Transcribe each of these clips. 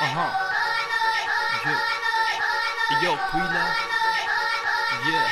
Uh-huh. Yeah. Yo, Quila. Yeah.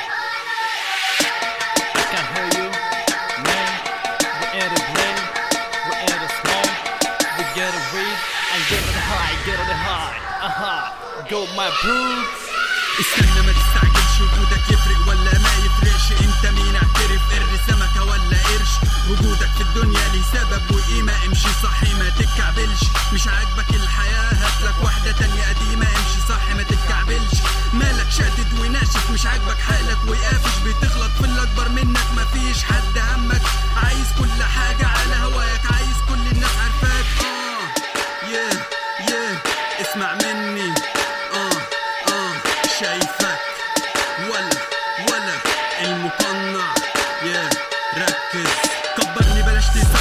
I can hear you. Man, we're in the blend. We're in the smoke. We get a read and get on the high. Get on the high. Uh-huh. Go, my bro. استنى ما تستعجلش وجودك يفرق ولا ما يفرقش انت مين اعترف قر سمكة ولا قرش وجودك في الدنيا ليه سبب وقيمة امشي صح ما تتكعبلش مش عاجبك الحياة هاتلك واحدة تانية قديمة امشي صح ما تتكعبلش مالك شادد وناشف مش عاجبك حالك وقافش بتغلط في اللي اكبر منك مفيش حد همك عايز كل حاجة على هواك عايز كل الناس عارفاك اه yeah yeah اسمع مني اه اه شايفك ولا ولا المقنع يا ركز كبرني بلاش تسمع